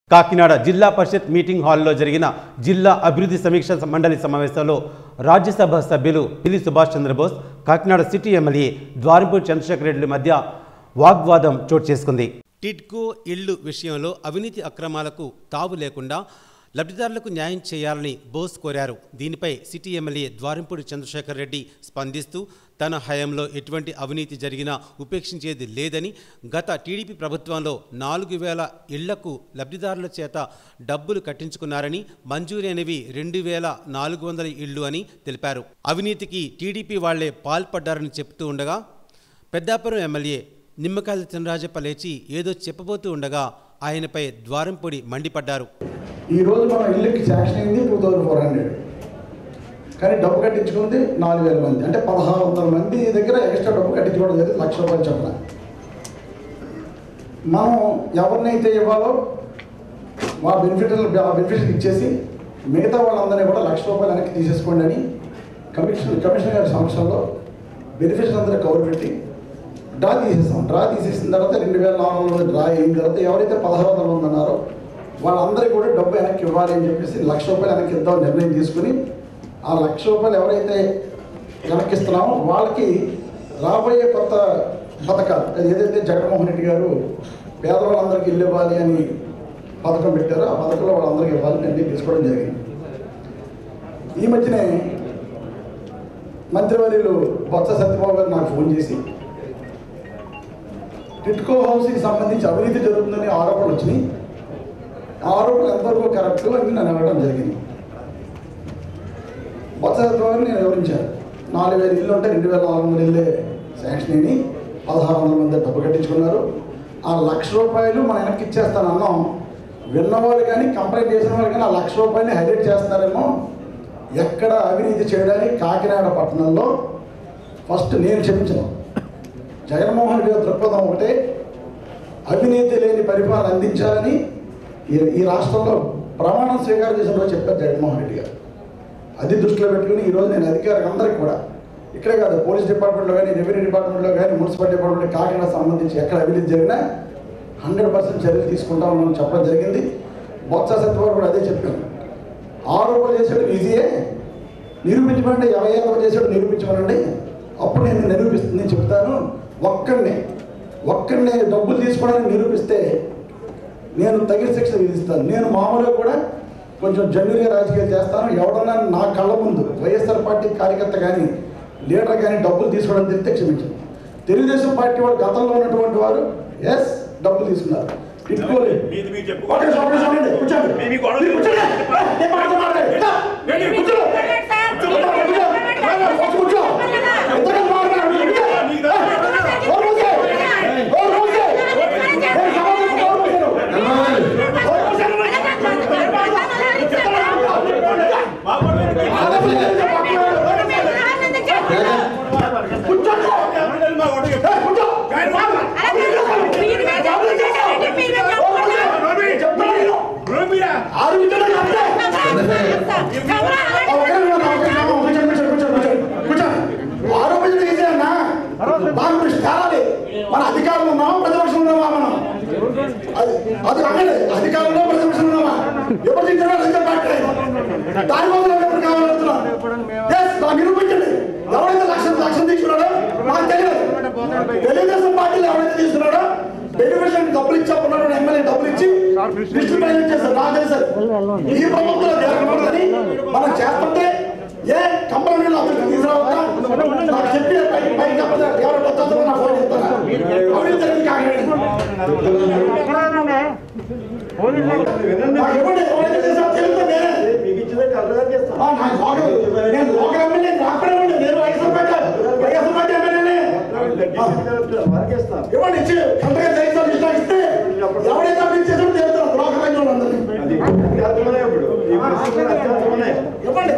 కాకినాడ జిల్లా పరిషత్ మీటింగ్ హాల్లో జరిగిన జిల్లా అభివృద్ధి సమీక్ష మండలి సమావేశంలో రాజ్యసభ సభ్యులు పిల్లి సుభాష్ చంద్రబోస్ కాకినాడ సిటీ ఎమ్మెల్యే ద్వారంపూడి చంద్రశేఖర్ రెడ్డి మధ్య వాగ్వాదం చోటు చేసుకుంది టిడ్కో ఇళ్లు విషయంలో అవినీతి అక్రమాలకు తావు లేకుండా లబ్ధిదారులకు న్యాయం చేయాలని బోస్ కోరారు దీనిపై సిటీ ఎమ్మెల్యే ద్వారంపూడి చంద్రశేఖర్ రెడ్డి స్పందిస్తూ తన హయాంలో ఎటువంటి అవినీతి జరిగినా ఉపేక్షించేది లేదని గత టీడీపీ ప్రభుత్వంలో నాలుగు వేల ఇళ్లకు లబ్ధిదారుల చేత డబ్బులు కట్టించుకున్నారని మంజూరైనవి రెండు వేల నాలుగు వందల ఇళ్లు అని తెలిపారు అవినీతికి టీడీపీ వాళ్లే పాల్పడ్డారని చెబుతూ ఉండగా పెద్దాపురం ఎమ్మెల్యే నిమ్మకాయల చినరాజప్ప లేచి ఏదో చెప్పబోతూ ఉండగా ఆయనపై ద్వారంపొడి మండిపడ్డారు ఈ రోజు మన ఇల్లుకి శాంక్షన్ అయింది టూ థౌజండ్ ఫోర్ హండ్రెడ్ కానీ డబ్బు కట్టించుకుంది నాలుగు వేల మంది అంటే పదహారు వందల మంది దగ్గర ఎక్స్ట్రా డబ్బు కట్టించుకోవడం జరిగింది లక్ష రూపాయలు చెప్పిన మనం ఎవరినైతే ఇవ్వాలో మా బెనిఫిట్ ఆ బెనిఫిట్ ఇచ్చేసి మిగతా వాళ్ళందరినీ కూడా లక్ష రూపాయలు వెనక్కి తీసేసుకోండి అని కమిషన్ కమిషనర్ గారి సమక్షంలో బెనిఫిట్స్ అందరూ కవర్ పెట్టి డ్రా తీసేస్తాం డ్రా తీసేసిన తర్వాత రెండు వేల నాలుగు వందల డ్రా అయిన తర్వాత ఎవరైతే పదహారు వందల మంది ఉన్నారో వాళ్ళందరికీ కూడా డబ్బు వెనక్కి ఇవ్వాలి అని చెప్పేసి లక్ష రూపాయలు వెనక్కి ఇద్దాం నిర్ణయం తీసుకుని ఆ లక్ష రూపాయలు ఎవరైతే వెనక్కి ఇస్తున్నామో వాళ్ళకి రాబోయే కొత్త పథకాలు అది ఏదైతే జగన్మోహన్ రెడ్డి గారు పేదవాళ్ళందరికీ ఇల్లు ఇవ్వాలి అని పథకం పెట్టారో ఆ పథకంలో వాళ్ళందరికీ ఇవ్వాలని నిర్ణయం తీసుకోవడం జరిగింది ఈ మధ్యనే మంత్రివర్యులు బొత్స సత్యబాబు గారు నాకు ఫోన్ చేసి టిట్కో హౌస్కి సంబంధించి అవినీతి జరుగుతుందని ఆరోపణలు వచ్చినాయి ఆ ఆరోపణలు ఎంతవరకు కరెక్ట్ అని నన్ను అడగడం జరిగింది బొత్స సత్యబాబు గారు నేను వివరించాను నాలుగు వేల ఇల్లు ఉంటే రెండు వేల నాలుగు వందల ఇల్లే శాంక్షన్ అయినాయి పదహారు వందల మంది డబ్బు కట్టించుకున్నారు ఆ లక్ష రూపాయలు మన వెనక్కి ఇచ్చేస్తాను అన్నాం విన్నవాళ్ళు కానీ కంప్లైంట్ చేసిన వాళ్ళు కానీ ఆ లక్ష రూపాయలని హైలైట్ చేస్తున్నారేమో ఎక్కడ అవినీతి చేయడానికి కాకినాడ పట్టణంలో ఫస్ట్ నేను క్షమించను జగన్మోహన్ రెడ్డి గారి దృక్పథం ఒకటే అవినీతి లేని పరిపాలన అందించాలని ఈ ఈ రాష్ట్రంలో ప్రమాణం స్వీకారం చేసిన రోజు చెప్పారు జగన్మోహన్ రెడ్డి గారు అది దృష్టిలో పెట్టుకుని ఈరోజు నేను అధికారులకు అందరికీ కూడా ఇక్కడే కాదు పోలీస్ డిపార్ట్మెంట్లో కానీ రెవెన్యూ డిపార్ట్మెంట్లో కానీ మున్సిపల్ డిపార్ట్మెంట్ కాకినాడ సంబంధించి ఎక్కడ అవినీతి జరిగినా హండ్రెడ్ పర్సెంట్ చర్యలు తీసుకుంటామని చెప్పడం జరిగింది బొత్స సత్యవారు కూడా అదే చెప్పాను ఆరోపణ చేసాడు ఈజీయే నిరూపించమంటే ఎవరి ఆరోపణ చేసాడు నిరూపించమనండి అప్పుడు నేను నిరూపిస్తుంది నేను చెప్తాను ఒక్కడినే ఒక్కడినే డబ్బులు తీసుకోవడానికి నిరూపిస్తే నేను తగిన శిక్ష విధిస్తాను నేను మామూలుగా కూడా కొంచెం జన్యులుగా రాజకీయాలు చేస్తాను ఎవడన్నా నా కళ్ళ ముందు వైఎస్ఆర్ పార్టీ కార్యకర్త కానీ లీడర్ కానీ డబ్బులు తీసుకోవడం తెలిస్తే క్షమించండి తెలుగుదేశం పార్టీ వారు గతంలో ఉన్నటువంటి వారు ఎస్ డబ్బులు తీసుకున్నారు ఇట్టుకోలే మీది మీకు చెప్పు. ఒక్క నిమిషం, ఒక్క నిమిషం ఉండండి. కూర్చోండి. మీ- మీ గొడవ- మీరు కూర్చోండి. ఏ, నేను మాట్లాడతా, మాట్లాడండి. ఇట్లా. ఏంటి? కూర్చో. కూర్చో, కూర్చో. కూర్చో, కూర్చో. ఎంతసేపు మాట్లాడాలి? కూర్చో. ఏ, ఓ రోజే. ఓ రోజే. ఏ, సమాధానం ఓ రోజేను. ఓ రోజేను. కూర్చోండి. ఏ, కూర్చో. ఆరు నిమిషాలు అంతే. ఆరోపించడం ఈజీ అన్న దాని గురించి తేలాలి మన అధికారంలో ఉన్నామా ప్రతిపక్షంలో ఉన్నామా మనం అది అది అక్కడే అధికారంలో ప్రతిపక్షంలో ఉన్నామా ఎప్పుడు తింటారో అధికారం పార్టీ దానికోసం ఎప్పుడు కావాలంటున్నాం ఎస్ దాన్ని నిరూపించండి ఎవరైతే లక్ష లక్షలు తీసుకున్నాడో మాకు తెలియదు తెలుగుదేశం పార్టీలో ఎవరైతే తీసుకున్నాడో బెనిఫిషియరీ డబ్బులు ఇచ్చాపున్నాడు ఎమ్మెల్యే డబ్బులు ఇచ్చి లిస్టు ప్రజెంట్ చేశారు నాకు తెలుసు ఈ ప్రభుత్వంలో జరగకూడదని మనం చేస్తుంటే ఏ కంపెనీలో అభివృద్ధి తీసుకురావద్దా నాకు చెప్పి పై- పైకి చెప్పదు ఎవరు వస్తుందో నాకు ఫోన్ చేస్తారా అభివృద్ధి జరిగింది కాకినాడ. నాకు ఇవ్వండి, ఎవరైతే చేశారో తెలియదు నేనే. ఆ, నాకు లోకల్ నేను లోకల్ ఎమ్మెల్యే నాకు కూడా ఇవ్వండి. నేను వైఎస్ఆర్ పార్టీ వైఎస్ఆర్ పార్టీ ఎమ్మెల్యేనే ఇవ్వండి ఇచ్చి కంటగా జయించాలి ఇష్టం ఇస్తే ఎవరైతే అభివృద్ధి చేశారో తెలుస్తారు లోకల్ రంగంలో అందరినీ ఇవ్వండి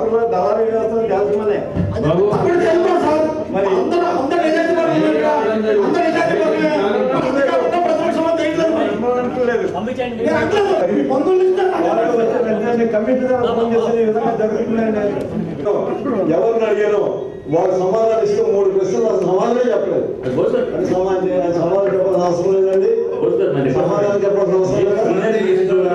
అప్పుడు తెలుసు సార్ మరి- అందరూ అందరూ నిజాయితీ పరులు ఉన్నారు. అందరూ నిజాయితీ పరులే. అందుకే ఉన్న ప్రతిపక్షంలో తెలియదు మరి. నేను అంటలేదు. మీ బంధువులు ఇస్తారు ఎవరిని అడిగారో వాళ్ళు సమాధానం ఇస్తే మూడు ప్రశ్నలు అసలు సమాధానం చెప్పలేదు అది సమాధానం సమాధానం చెప్పాల్సిన అవసరం లేదండి సమాధానం చెప్పాల్సిన అవసరం లేదు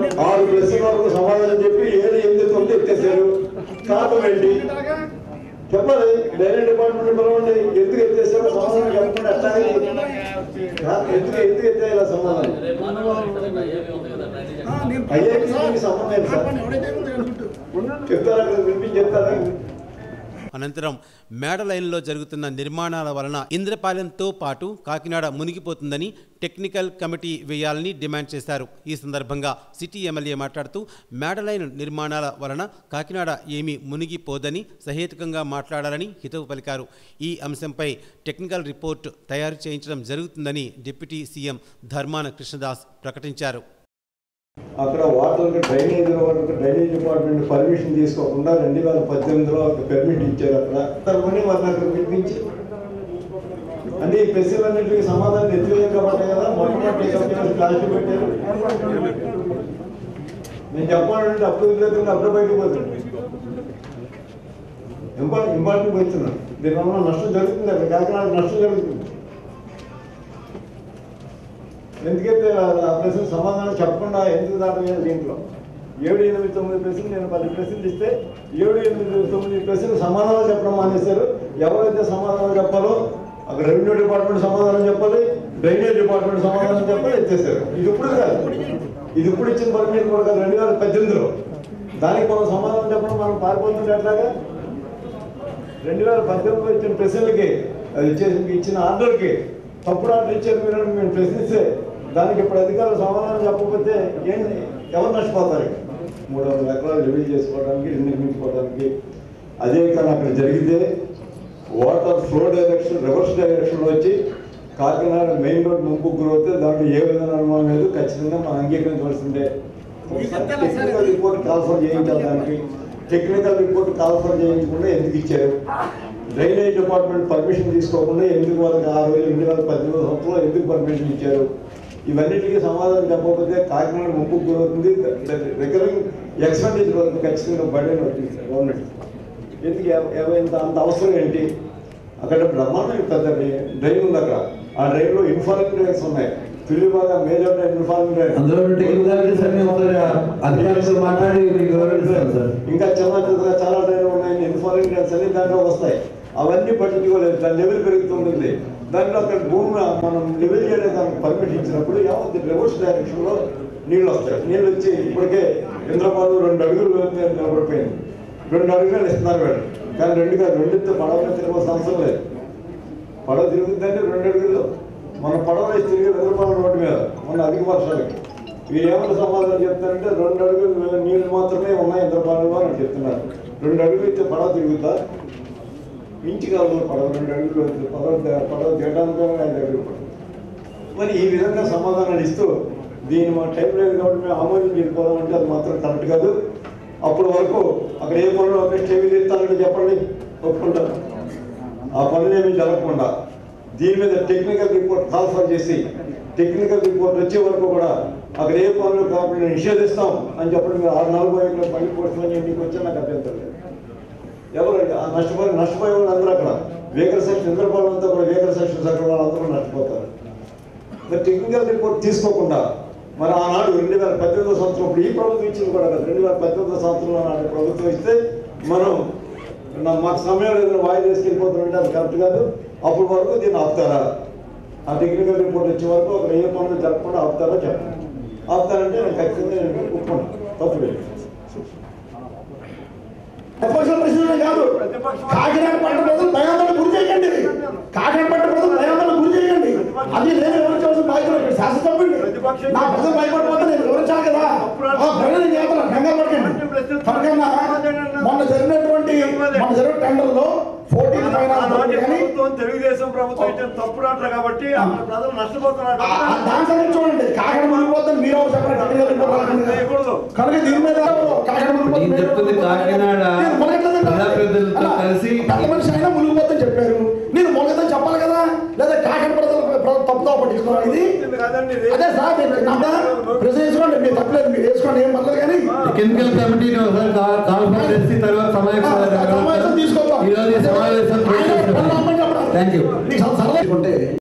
ఆరు ప్రశ్నల వరకు సమాధానం చెప్పి ఏడు ఎనిమిది తొమ్మిది ఎత్తేసారు కారణం ఏంటి చెప్పాలి డైరీ డిపార్ట్మెంట్ పిలవండి ఎందుకు ఎత్తేసారో సమాధానం చెప్పండి అట్లాగే ఎందుకు ఎందుకు ఎత్తేయాలి సమాధానం ఐఐటీ సంబంధం ఏంటి సార్ చెప్తారా వినిపించి చెప్తారా అనంతరం మేడ లైన్లో జరుగుతున్న నిర్మాణాల వలన ఇంద్రపాలెంతో పాటు కాకినాడ మునిగిపోతుందని టెక్నికల్ కమిటీ వేయాలని డిమాండ్ చేశారు ఈ సందర్భంగా సిటీ ఎమ్మెల్యే మాట్లాడుతూ మేడ లైన్ నిర్మాణాల వలన కాకినాడ ఏమీ మునిగిపోదని సహేతుకంగా మాట్లాడాలని హితవు పలికారు ఈ అంశంపై టెక్నికల్ రిపోర్ట్ తయారు చేయించడం జరుగుతుందని డిప్యూటీ సీఎం ధర్మాన కృష్ణదాస్ ప్రకటించారు అక్కడ వాటర్ డ్రైనేజ్ వరకు డ్రైనేజ్ డిపార్ట్మెంట్ పర్మిషన్ తీసుకోకుండా రెండు వేల పద్దెనిమిదిలో ఒక పర్మిట్ ఇచ్చారు అక్కడ తరపుని వాళ్ళని అక్కడ పిలిపించి అంటే ఈ ప్రశ్నలన్నింటికి సమాధానం ఎత్తులేం కాబట్టి కదా మొట్టమొదటి కంపెనీస్ కాస్ట్ పెట్టారు నేను చెప్పాలంటే అప్పుడు లేకుండా అప్పుడు బయటకు పోతుంది ఇంపార్టెంట్ ఇంపార్టెంట్ పోతున్నాను దీనివల్ల నష్టం జరుగుతుంది అక్కడ కాకినాడ నష్టం జరుగుతుంది ఎందుకైతే ఆ ప్రశ్న సమాధానం చెప్పకుండా ఎందుకు దాటలేదు దీంట్లో ఏడు ఎనిమిది తొమ్మిది ప్రశ్నలు నేను పది ప్రశ్నలు ఇస్తే ఏడు ఎనిమిది తొమ్మిది ప్రశ్నలు సమాధానం చెప్పడం మానేశారు ఎవరైతే సమాధానం చెప్పాలో అక్కడ రెవెన్యూ డిపార్ట్మెంట్ సమాధానం చెప్పాలి డ్రైనేజ్ డిపార్ట్మెంట్ సమాధానం చెప్పాలి ఎత్తేసారు ఇది ఇప్పుడు కాదు ఇది ఇప్పుడు ఇచ్చిన పర్మిషన్ కూడా కాదు రెండు వేల పద్దెనిమిదిలో దానికి మనం సమాధానం చెప్పడం మనం పారిపోతుంటే ఎట్లాగా రెండు వేల పద్దెనిమిదిలో ఇచ్చిన ప్రశ్నలకి అది ఇచ్చేసి ఇచ్చిన ఆర్డర్కి తప్పుడు ఆర్డర్ ఇచ్చారు మీరు అని మేము ప్రశ్నిస్తే దానికి ఇప్పుడు అధికారులు సమాధానం చెప్పకపోతే ఏం ఎవరు నష్టపోతారు ఇక? మూడు వందల ఎకరాలు రివీల్ చేసుకోవడానికి నిర్మించుకోవడానికి అదే కానీ అక్కడ జరిగితే వాటర్ ఫ్లో డైరెక్షన్ రివర్స్ డైరెక్షన్లో వచ్చి కాకినాడ మెయిన్ రోడ్ ముంపు గురవుతే దాంట్లో ఏ విధంగా అనుమానం లేదు ఖచ్చితంగా మనం అంగీకరించవలసిందే టెక్నికల్ రిపోర్ట్ కాల్ఫర్ చేయించాలి దానికి టెక్నికల్ రిపోర్ట్ కాల్ఫర్ చేయించకుండా ఎందుకు ఇచ్చారు డ్రైనేజ్ డిపార్ట్మెంట్ పర్మిషన్ తీసుకోకుండా ఎందుకు వాళ్ళకి ఆరు వేలు రెండు వేల పద్దెనిమిది సంవత్సరంలో ఎందుకు పర్మిషన్ ఇచ్చారు ఇవన్నిటికీ సమాధానం చెప్పకపోతే కాకినాడ ముప్పు గురవుతుంది రికరింగ్ ఎక్స్పెండిచర్ వరకు ఖచ్చితంగా బర్డెన్ అవుతుంది గవర్నమెంట్ ఎందుకు ఎవ- ఎవ- ఇంత అంత అవసరం ఏంటి అక్కడ బ్రహ్మాండం పెద్ద డ్రైన్ ఉంది అక్కడ ఆ డ్రైన్లో ఇన్ఫార్మింగ్ డ్రైన్స్ ఉన్నాయి తుల్లి బాగా మేజర్ డ్రైన్ ఇన్ఫార్మింగ్ డ్రైన్ అందులో టెక్నికాలిటీస్ అన్ని ఒకసారి అధికారులతో మాట్లాడి మీకు వివరిస్తాను సార్ ఇంకా చిన్న చిన్నగా చాలా డ్రైన్ ఉన్నాయి ఇన్ఫార్మింగ్ డ్రైన్స్ అన్ని దాంట్లో వస్తాయి అవన్నీ పట్టించుకోలేదు దాని లెవెల్ పెరుగుతుంటుంది దాంట్లో అక్కడ భూమి మనం లెవెల్ చేయడానికి దానికి పర్మిట్ ఇచ్చినప్పుడు ఏమవుతుంది రివర్స్ డైరెక్షన్ లో నీళ్ళు వస్తాయి నీళ్ళు వచ్చి ఇప్పటికే ఇంద్రపాలు రెండు అడుగులు లోతు నిలబడిపోయింది రెండు అడుగులు ఇస్తున్నారు వీళ్ళు కానీ రెండు కాదు రెండుతో పడవ మీద తిరగవలసిన అవసరం లేదు పడవ తిరుగుతుందంటే రెండు అడుగులు మన పడవ వేసి తిరిగి ఇంద్రపాల రోడ్డు మీద మొన్న అధిక వర్షాలకి వీరు ఏమైనా సమాధానం చెప్తారంటే రెండు అడుగులు నీళ్ళు మాత్రమే ఉన్నాయి ఇంద్రపాలలో అని చెప్తున్నారు రెండు అడుగులు ఇస్తే పడవ తిరుగుతా మించి కాదు పడవ రెండు అడుగులు వస్తుంది. పడవ ద- పడవ తిరగడానికి ఐదు అడుగులు పడుతుంది మరి ఈ విధంగా సమాధానాలు ఇస్తూ దీని మా టైం లేదు కాబట్టి మేము ఆమోదం చేసుకోవడం అంటే అది మాత్రం కరెక్ట్ కాదు అప్పటి వరకు అక్కడ ఏ పనులు అక్కడ స్టేబుల్ ఇస్తారంటే చెప్పండి ఒప్పుకుంటారు ఆ పనులు ఏమీ జరగకుండా దీని మీద టెక్నికల్ రిపోర్ట్ కాల్ఫర్ చేసి టెక్నికల్ రిపోర్ట్ వచ్చే వరకు కూడా అక్కడ ఏ పనులు కాకుండా నిషేధిస్తాం అని చెప్పడం మీరు ఆరు నాలుగు వైపులో పని పోర్చుకొని మీకు వచ్చా నాకు అభ్యంతరం లేదు ఎవరు ఆ నష్టపోయి నష్టపోయే వాళ్ళు అందరూ అక్కడ వేకర్ సెక్షన్ ఇంద్రపాలెం అంతా కూడా వేకర్ సెక్షన్ అక్కడ వాళ్ళందరూ నష్టపోతారు మరి టెక్నికల్ రిపోర్ట్ తీసుకోకుండా మరి ఆనాడు రెండు వేల పద్దెనిమిదో సంవత్సరం ఇప్పుడు ఈ ప్రభుత్వం ఇచ్చింది కూడా కదా రెండు వేల పద్దెనిమిదో సంవత్సరంలో నాడు ప్రభుత్వం ఇస్తే మనం నా- మాకు సమయం ఏదైనా వాయిదా తీసుకెళ్ళిపోతామంటే అది కరెక్ట్ కాదు అప్పటి వరకు దీన్ని ఆపుతారా ఆ టెక్నికల్ రిపోర్ట్ వచ్చే వరకు అక్కడ ఏ పనులు జరగకుండా ఆపుతారా చెప్పండి ఆపుతారంటే నేను ఖచ్చితంగా నేను ఒప్పుకుంటాను తప్పు లేదు ప్రతిపక్ష ప్రశ్నలే కాదు కాకినాడ పట్ట ప్రజలు భయాందోళన గురి చేయకండి కాకినాడ పట్ట ప్రజలు భయాందోళన గురి చేయకండి అది నేను వివరించవలసిన బాధ్యత ఇక్కడ శాసనసభ్యుడిని నా ప్రజలు భయపడిపోతే నేను వివరించాలి కదా ఆ ప్రజలు చేతలు కంగారు పడకండి కనుకన్నా మొన్న జరిగినటువంటి మొన్న జరిగిన టెండర్లో ఫోర్టీన్ ఫైనాన్స్ కానీ తెలుగుదేశం ప్రభుత్వం ఇచ్చిన తప్పుడు ఆటలు కాబట్టి అక్కడ ప్రజలు నష్టపోతున్నారు ఆ- ఆ దాని సంగతి చూడండి కాకినాడ మునిగిపోతుంది మీరు ఒక సెపరేట్ టెక్నికల్ రిపోర్ట్ రాకండి. చేయకూడదు. కనుక దీని మీద కాకినాడ మునిగిపోతుంది. నేను చెప్తుంది కాకినాడ నేను మునగట్లేదండి. ప్రజాప్రతినిధులతో అలా కలిసి పెద్ద మనిషి అయినా మునిగిపోతుందని చెప్పారు నేను మునగదని చెప్పాలి కదా లేదా కాకినాడ ప్రజలు ప్ర- తప్పుదో పట్టించుకోవాలి ఇది ఇది కాదండి ఇది. అదే సార్ నేను నా ప్రశ్న వేసుకోండి మీరు తప్పలేదు మీరు వేసుకోండి ఏం పర్లేదు కానీ టెక్నికల్ కమిటీని ఒకసారి కాల్- కాల్ఫర్ చేసి తర్వాత సమావేశం సమావేశం తీసుకోవాలి ఈ రోజు ఈ సమావేశం ఆయన రమ్మని చెప్పడం. థ్యాంక్ యూ నీకు సరదా ఉంటే